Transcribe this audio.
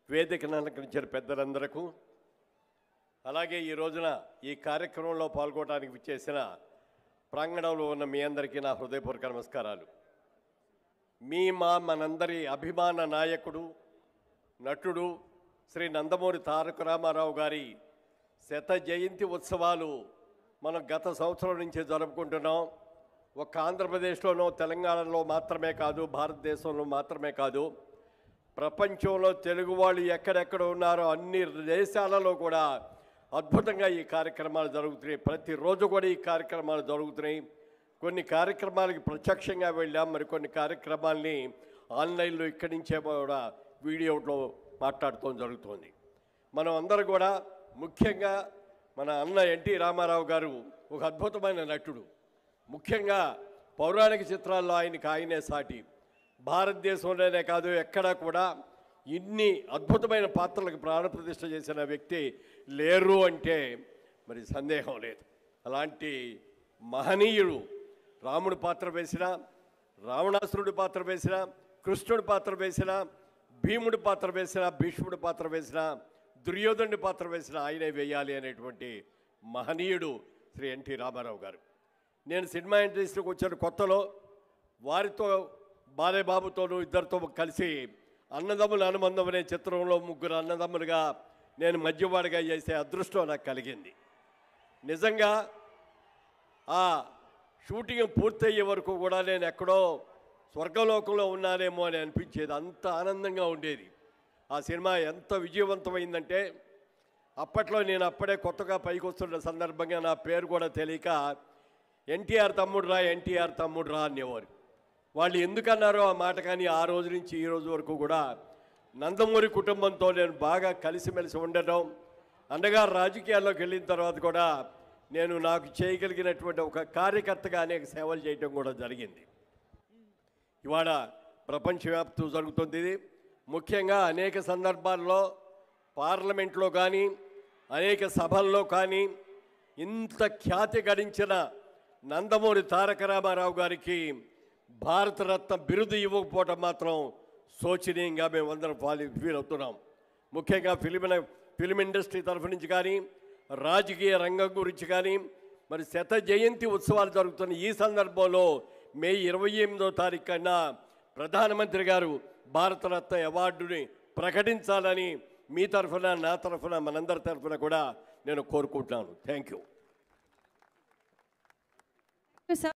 వేదికను అలంకరించిన పెద్దలందరకు అలాగే ఈ రోజున ఈ కార్యక్రమంలో పాల్గొనడానికి విచ్చేసిన ప్రాంగణంలో ఉన్న మీ అందరికీ నా హృదయపూర్వక నమస్కారాలు మీ మా మనందరి అభిమాన నాయకుడు నటుడు శ్రీ నందమూరి తారక రామారావు గారి శత జయంతి ఉత్సవాలు మనం గత సంవత్సరం నుంచి జరుపుకుంటున్నాం ఒక్క ఆంధ్రప్రదేశ్లోనో తెలంగాణలో మాత్రమే కాదు భారతదేశంలో మాత్రమే కాదు ప్రపంచంలో తెలుగు వాళ్ళు ఎక్కడెక్కడ ఉన్నారో అన్ని దేశాలలో కూడా అద్భుతంగా ఈ కార్యక్రమాలు జరుగుతున్నాయి ప్రతిరోజు కూడా ఈ కార్యక్రమాలు జరుగుతున్నాయి కొన్ని కార్యక్రమాలకి ప్రత్యక్షంగా వెళ్ళాం మరి కొన్ని కార్యక్రమాల్ని ఆన్లైన్లో ఇక్కడి నుంచే కూడా వీడియోలో మాట్లాడటం జరుగుతుంది మనం అందరూ కూడా ముఖ్యంగా మన అన్న ఎన్టీ రామారావు గారు ఒక అద్భుతమైన నటుడు ముఖ్యంగా పౌరాణిక చిత్రాల్లో ఆయనకి ఆయనే సాటి భారతదేశంలోనే కాదు ఎక్కడా కూడా ఇన్ని అద్భుతమైన పాత్రలకు ప్రాణప్రతిష్ఠ చేసిన వ్యక్తి లేరు అంటే మరి సందేహం లేదు అలాంటి మహనీయుడు రాముడి పాత్ర వేసిన రావణాసురుడి పాత్ర వేసిన కృష్ణుడి పాత్ర వేసిన భీముడి పాత్ర వేసిన భీష్ముడి పాత్ర వేసిన దుర్యోధనుడి పాత్ర వేసిన ఆయనే వేయాలి అనేటువంటి మహనీయుడు శ్రీ ఎన్టీ రామారావు గారు నేను సినిమా ఇండస్ట్రీకి వచ్చిన కొత్తలో వారితో బాలేబాబుతోనూ ఇద్దరితో కలిసి అన్నదమ్ముల అనుబంధం అనే చిత్రంలో ముగ్గురు అన్నదమ్ములుగా నేను మధ్యవాడిగా చేసే అదృష్టం నాకు కలిగింది నిజంగా ఆ షూటింగ్ పూర్తయ్యే వరకు కూడా నేను ఎక్కడో స్వర్గలోకంలో ఉన్నానేమో అని అనిపించేది అంత ఆనందంగా ఉండేది ఆ సినిమా ఎంత విజయవంతమైందంటే అప్పట్లో నేను అప్పుడే కొత్తగా పైకి వస్తున్న సందర్భంగా నా పేరు కూడా తెలియక ఎన్టీఆర్ తమ్ముడు రా ఎన్టీఆర్ తమ్ముడు రా అనేవారు వాళ్ళు ఎందుకన్నారో ఆ మాట కానీ ఆ రోజు నుంచి ఈ రోజు వరకు కూడా నందమూరి కుటుంబంతో నేను బాగా కలిసిమెలిసి ఉండటం అండగా రాజకీయాల్లోకి వెళ్ళిన తర్వాత కూడా నేను నాకు చేయగలిగినటువంటి ఒక కార్యకర్తగా అనేక సేవలు చేయటం కూడా జరిగింది ఇవాళ ప్రపంచవ్యాప్తం జరుగుతుంది ఇది ముఖ్యంగా అనేక సందర్భాల్లో పార్లమెంట్లో కానీ అనేక సభల్లో కానీ ఇంత ఖ్యాతి గడించిన నందమూరి తారక రామారావు గారికి భారతరత్న బిరుదు ఇవ్వకపోవటం మాత్రం శోచనీయంగా మేమందరం ఫాలి ఫీల్ అవుతున్నాం ముఖ్యంగా ఫిలిం ఫిలిం ఇండస్ట్రీ తరఫు నుంచి కానీ రాజకీయ రంగం గురించి కానీ మరి శత జయంతి ఉత్సవాలు జరుగుతున్న ఈ సందర్భంలో మే ఇరవై ఎనిమిదో తారీఖు కన్నా ప్రధానమంత్రి గారు భారతరత్న అవార్డుని ప్రకటించాలని మీ తరఫున నా తరఫున మనందరి తరఫున కూడా నేను కోరుకుంటున్నాను థ్యాంక్ యూ సార్